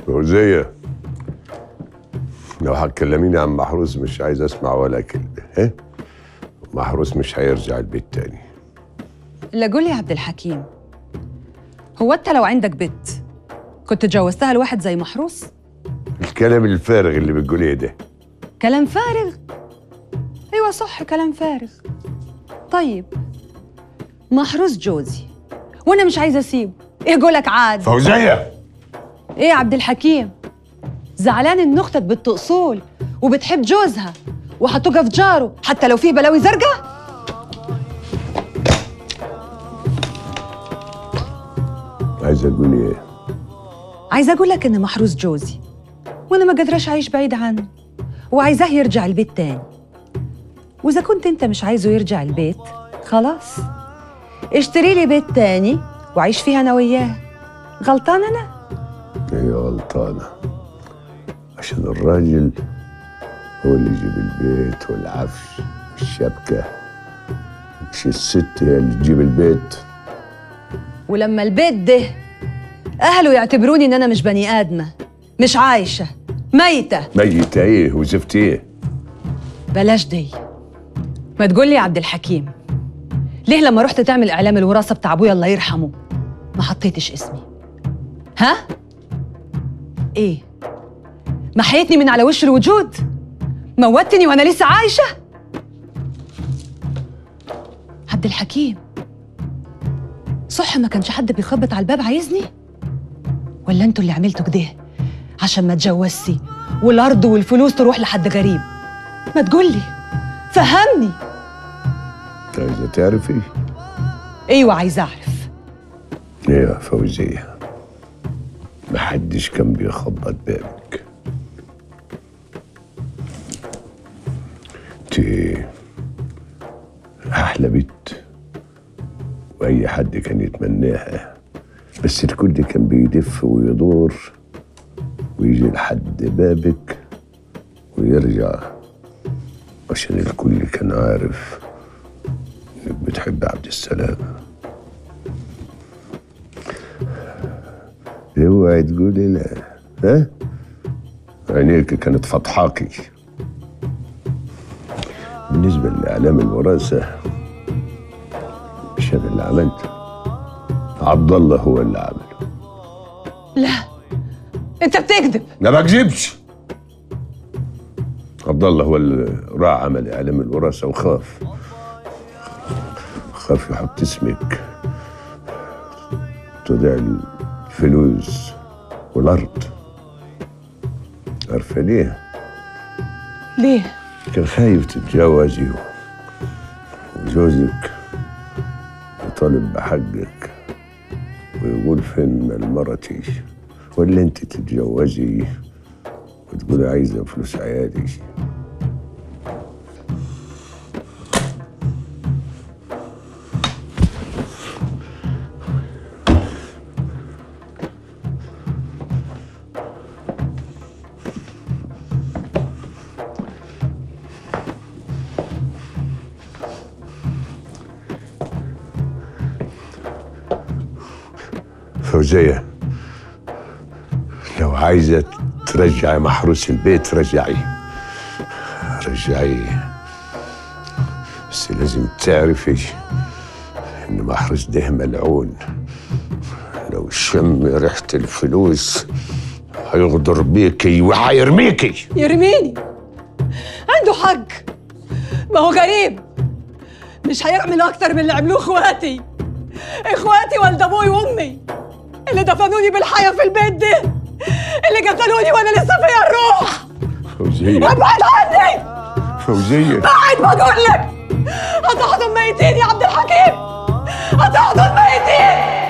فوزية لو هتكلميني عن محروس مش عايز اسمع ولا كلمة ها محروس مش هيرجع البيت تاني لا قول لي يا عبد الحكيم هو انت لو عندك بنت كنت اتجوزتها لواحد زي محروس الكلام الفارغ اللي بتقوليه ده كلام فارغ ايوه صح كلام فارغ طيب محروس جوزي وانا مش عايزه اسيبه ايه قولك عاد فوزية ايه يا عبد الحكيم زعلان ان اختك بنت اصول وبتحب جوزها وهتقف جاره حتى لو فيه بلاوي زرقاء عايز اقول ايه عايزه اقول لك ان محروس جوزي وانا ما قادراش اعيش بعيد عنه وعايزاه يرجع البيت تاني واذا كنت انت مش عايزه يرجع البيت خلاص اشتري لي بيت تاني وعيش فيها انا وياه غلطان انا هي غلطانة عشان الراجل هو اللي يجيب البيت والعفش والشبكة مش الست هي اللي تجيب البيت ولما البيت ده اهله يعتبروني ان انا مش بني ادمه مش عايشه ميته ميتة ايه وزفت ايه بلاش دي ما تقول لي يا عبد الحكيم ليه لما رحت تعمل اعلام الوراثه بتاع ابويا الله يرحمه ما حطيتش اسمي ها ايه محيتني من على وش الوجود موتني وانا لسه عايشه عبد الحكيم صح ما كانش حد بيخبط على الباب عايزني ولا انتوا اللي عملتوا كده عشان ما اتجوزتي والارض والفلوس تروح لحد غريب ما تقولي فهمني انت عايزة تعرفي ايوه عايزه اعرف ايه يا فوزية محدش كان بيخبط بابك انت احلى بنت واي حد كان يتمناها بس الكل كان بيلف ويدور ويجي لحد بابك ويرجع عشان الكل كان عارف انك بتحب عبد السلام اوعي تقولي لا ها عينيك كانت فضحاكي بالنسبة لإعلام الوراثة مش أنا اللي عملته عبد الله هو اللي عمله لا انت بتكذب ما بكذبش عبد الله هو اللي راح عمل إعلام الوراثة وخاف خاف يحط اسمك تضيع الفلوس والأرض عارفة ليه؟ ليه كان خايف تتجوزي وجوزك يطالب بحقك ويقول فين مال مرتي ولا انت تتجوزي وتقولي عايزه فلوس عيالي فوزية لو عايزة ترجعي محروس البيت رجعيه رجعيه بس لازم تعرفي إن محروس ده ملعون لو شم ريحة الفلوس هيغدر بيكي وهيرميكي يرميني عنده حق ما هو غريب مش هيعمل اكتر من اللي عملوه اخواتي اخواتي والد ابوي وامي اللي دفنوني بالحياه في البيت ده اللي قتلوني وانا لسه فيها الروح فوزية ابعد عني فوزية ابعد بقول لك هتحضن ميتين يا عبد الحكيم هتحضن ميتين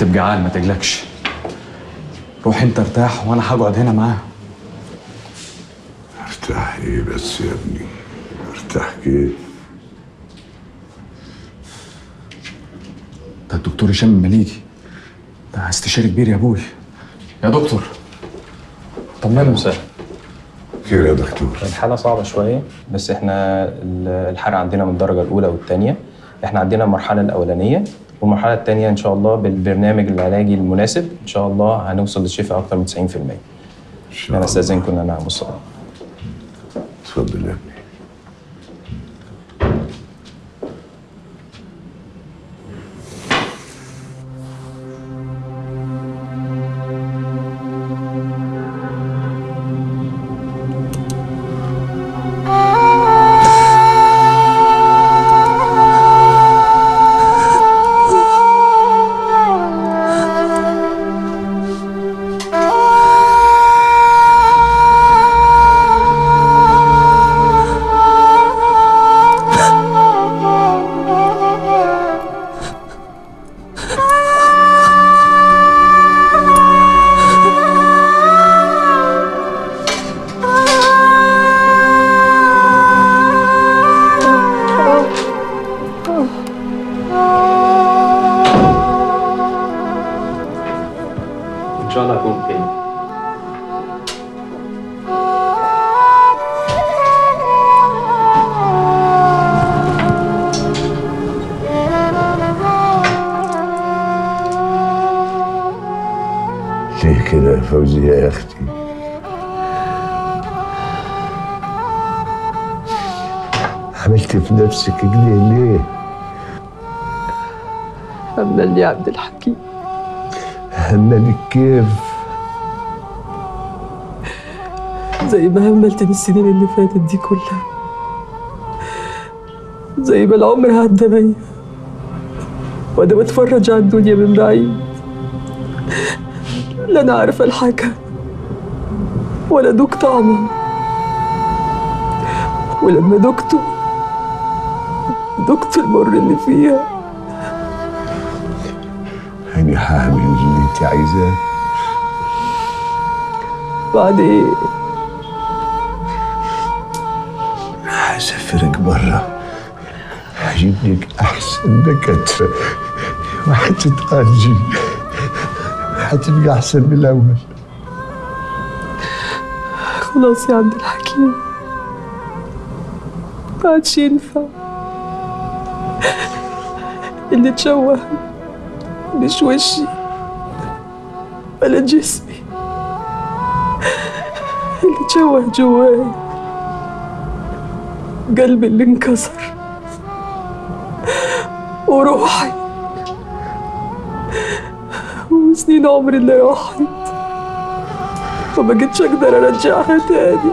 الراتب جعان ما تقلقش روح انت ارتاح وانا هقعد هنا معاه ارتاح ايه بس يا ابني ارتاح كيف ده الدكتور هشام المليجي ده استشاري كبير يا ابوي يا دكتور طمنا وسهلا خير يا دكتور الحالة صعبة شوية بس احنا ال- الحالة عندنا من الدرجة الأولى والثانية احنا عندنا المرحلة الأولانية والمرحلة الثانية إن شاء الله بالبرنامج العلاجي المناسب إن شاء الله هنوصل للشفاء أكثر من 90% ان شاء أنا الله أستأذنكم إن أنا أعمل الصلاة اتفضل يا ابني إن شاء الله أكون بخير ليه كده يا فوزية يا اختي عملت في نفسك كده ليه همني يا عبد الحكيم هملك كيف زي ما هملتني السنين اللي فاتت دي كلها زي ما العمر عدى بيا وانا بتفرج على الدنيا من بعيد لا انا عارفه الحاجه ولا دوق طعمها ولما دقته دقت المر اللي فيها أنا هعمل اللي أنت عايزاه بعد ايه هسافرك برا هجيب لك أحسن دكاترة وهتتأجي هتبقى أحسن من الأول خلاص يا عبد الحكيم ما عادش ينفع اللي اتشوه مش وشي ولا جسمي اللي اتشوه جواي قلبي اللي انكسر وروحي وسنين عمري اللي راحت وما بقتش اقدر ارجعها تاني